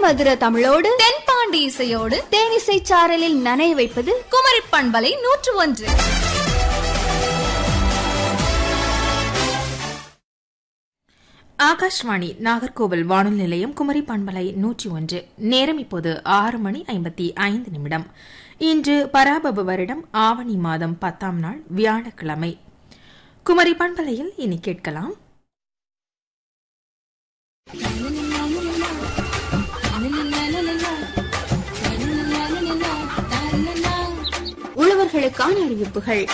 மதுர தமிழோடு தென்பாண்டி இசையோடு தேனிசை சாரலில் நனைய வைப்பது குமரி பண்பலை நூற்று ஒன்று ஆகாஷ்வாணி நாகர்கோவில் வானொலி நிலையம் குமரி பண்பலை நூற்றி ஒன்று நேரம் இப்போது ஆறு மணி ஐம்பத்தி ஐந்து நிமிடம் இன்று பராபப வருடம் ஆவணி மாதம் பத்தாம் நாள் வியாழக்கிழமை குமரி பண்பலையில் இனி கேட்கலாம் உழவர்களுக்கான அறிவிப்புகள்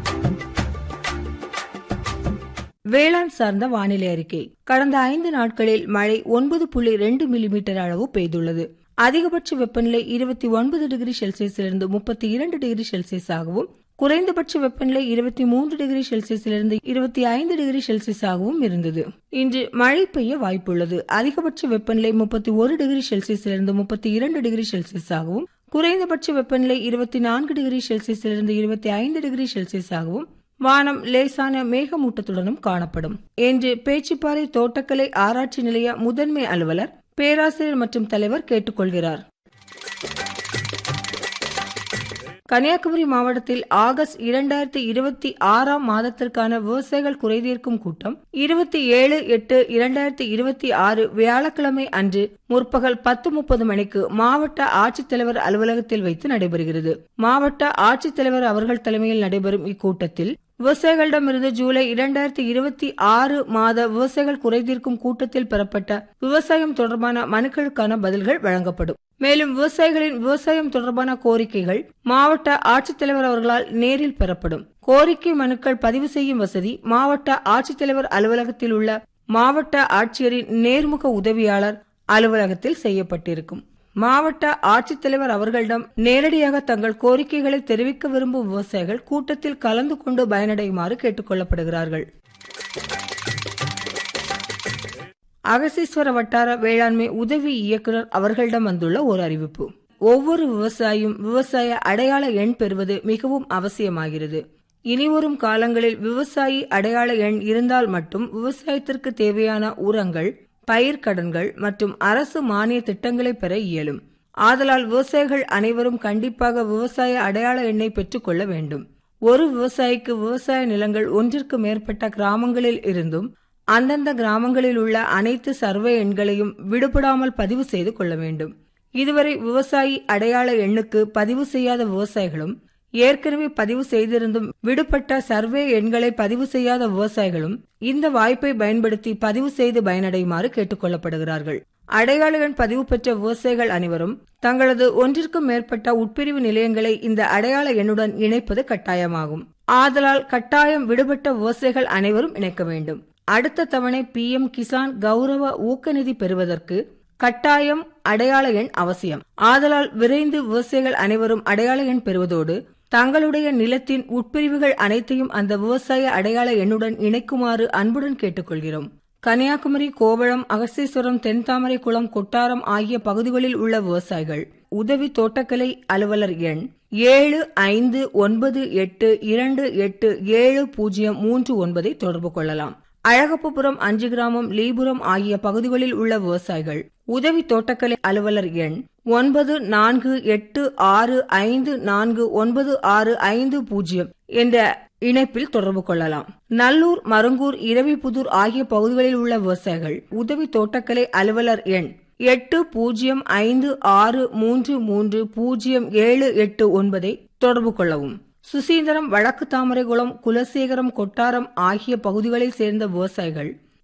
வேளாண் சார்ந்த வானிலை அறிக்கை கடந்த ஐந்து நாட்களில் மழை ஒன்பது புள்ளி ரெண்டு மில்லிமீட்டர் அளவு பெய்துள்ளது அதிகபட்ச வெப்பநிலை இருபத்தி ஒன்பது டிகிரி செல்சியஸிலிருந்து முப்பத்தி இரண்டு டிகிரி செல்சியஸாகவும் குறைந்தபட்ச வெப்பநிலை இருபத்தி மூன்று டிகிரி செல்சியஸிலிருந்து இருபத்தி ஐந்து டிகிரி செல்சியஸாகவும் இருந்தது இன்று மழை பெய்ய வாய்ப்புள்ளது அதிகபட்ச வெப்பநிலை முப்பத்தி ஒரு டிகிரி செல்சியஸிலிருந்து முப்பத்தி இரண்டு டிகிரி செல்சியஸாகவும் குறைந்தபட்ச வெப்பநிலை இருபத்தி நான்கு டிகிரி செல்சியஸிலிருந்து இருபத்தி ஐந்து டிகிரி செல்சியஸாகவும் வானம் லேசான மேகமூட்டத்துடனும் காணப்படும் என்று பேச்சுப்பாறை தோட்டக்கலை ஆராய்ச்சி நிலைய முதன்மை அலுவலர் பேராசிரியர் மற்றும் தலைவர் கேட்டுக்கொள்கிறார் கன்னியாகுமரி மாவட்டத்தில் ஆகஸ்ட் இரண்டாயிரத்தி இருபத்தி ஆறாம் மாதத்திற்கான விவசாயிகள் குறைதீர்க்கும் கூட்டம் இருபத்தி ஏழு எட்டு இரண்டாயிரத்தி இருபத்தி ஆறு வியாழக்கிழமை அன்று முற்பகல் பத்து முப்பது மணிக்கு மாவட்ட ஆட்சித்தலைவர் அலுவலகத்தில் வைத்து நடைபெறுகிறது மாவட்ட ஆட்சித்தலைவர் அவர்கள் தலைமையில் நடைபெறும் இக்கூட்டத்தில் விவசாயிகளிடமிருந்து ஜூலை இரண்டாயிரத்தி இருபத்தி ஆறு மாத விவசாயிகள் குறைதீர்க்கும் கூட்டத்தில் பெறப்பட்ட விவசாயம் தொடர்பான மனுக்களுக்கான பதில்கள் வழங்கப்படும் மேலும் விவசாயிகளின் விவசாயம் தொடர்பான கோரிக்கைகள் மாவட்ட ஆட்சித்தலைவர் அவர்களால் நேரில் பெறப்படும் கோரிக்கை மனுக்கள் பதிவு செய்யும் வசதி மாவட்ட ஆட்சித்தலைவர் அலுவலகத்தில் உள்ள மாவட்ட ஆட்சியரின் நேர்முக உதவியாளர் அலுவலகத்தில் செய்யப்பட்டிருக்கும் மாவட்ட ஆட்சித்தலைவர் அவர்களிடம் நேரடியாக தங்கள் கோரிக்கைகளை தெரிவிக்க விரும்பும் விவசாயிகள் கூட்டத்தில் கலந்து கொண்டு பயனடையுமாறு கேட்டுக்கொள்ளப்படுகிறார்கள் அகசீஸ்வர வட்டார வேளாண்மை உதவி இயக்குநர் அவர்களிடம் வந்துள்ள ஒரு அறிவிப்பு ஒவ்வொரு விவசாயியும் விவசாய அடையாள எண் பெறுவது மிகவும் அவசியமாகிறது இனிவரும் காலங்களில் விவசாயி அடையாள எண் இருந்தால் மட்டும் விவசாயத்திற்கு தேவையான உரங்கள் பயிர்க்கடன்கள் மற்றும் அரசு மானிய திட்டங்களை பெற இயலும் ஆதலால் விவசாயிகள் அனைவரும் கண்டிப்பாக விவசாய அடையாள எண்ணை பெற்றுக்கொள்ள வேண்டும் ஒரு விவசாயிக்கு விவசாய நிலங்கள் ஒன்றிற்கு மேற்பட்ட கிராமங்களில் இருந்தும் அந்தந்த கிராமங்களில் உள்ள அனைத்து சர்வே எண்களையும் விடுபடாமல் பதிவு செய்து கொள்ள வேண்டும் இதுவரை விவசாயி அடையாள எண்ணுக்கு பதிவு செய்யாத விவசாயிகளும் ஏற்கனவே பதிவு செய்திருந்தும் விடுபட்ட சர்வே எண்களை பதிவு செய்யாத விவசாயிகளும் இந்த வாய்ப்பை பயன்படுத்தி பதிவு செய்து பயனடையுமாறு கேட்டுக்கொள்ளப்படுகிறார்கள் அடையாள எண் பதிவு பெற்ற விவசாயிகள் அனைவரும் தங்களது ஒன்றிற்கும் மேற்பட்ட உட்பிரிவு நிலையங்களை இந்த அடையாள எண்ணுடன் இணைப்பது கட்டாயமாகும் ஆதலால் கட்டாயம் விடுபட்ட விவசாயிகள் அனைவரும் இணைக்க வேண்டும் அடுத்த தவணை பி எம் கிசான் கௌரவ ஊக்க நிதி பெறுவதற்கு கட்டாயம் அடையாள எண் அவசியம் ஆதலால் விரைந்து விவசாயிகள் அனைவரும் அடையாள எண் பெறுவதோடு தங்களுடைய நிலத்தின் உட்பிரிவுகள் அனைத்தையும் அந்த விவசாய அடையாள எண்ணுடன் இணைக்குமாறு அன்புடன் கேட்டுக்கொள்கிறோம் கன்னியாகுமரி கோவளம் அகஸ்தீஸ்வரம் தென்தாமரை குளம் கொட்டாரம் ஆகிய பகுதிகளில் உள்ள விவசாயிகள் உதவி தோட்டக்கலை அலுவலர் எண் ஏழு ஐந்து ஒன்பது எட்டு இரண்டு எட்டு ஏழு பூஜ்ஜியம் மூன்று ஒன்பதை தொடர்பு கொள்ளலாம் அழகப்பபுரம் அஞ்சு கிராமம் லீபுரம் ஆகிய பகுதிகளில் உள்ள விவசாயிகள் உதவி தோட்டக்கலை அலுவலர் எண் ஒன்பது நான்கு எட்டு ஆறு ஐந்து நான்கு ஒன்பது ஆறு ஐந்து பூஜ்ஜியம் என்ற இணைப்பில் தொடர்பு கொள்ளலாம் நல்லூர் மருங்கூர் இரவிபுதூர் ஆகிய பகுதிகளில் உள்ள விவசாயிகள் உதவி தோட்டக்கலை அலுவலர் எண் எட்டு பூஜ்ஜியம் ஐந்து ஆறு மூன்று மூன்று பூஜ்ஜியம் ஏழு எட்டு ஒன்பதை தொடர்பு கொள்ளவும் சுசீந்திரம் வடக்கு தாமரைகுளம் குலசேகரம் கொட்டாரம் ஆகிய பகுதிகளைச் சேர்ந்த விவசாயிகள்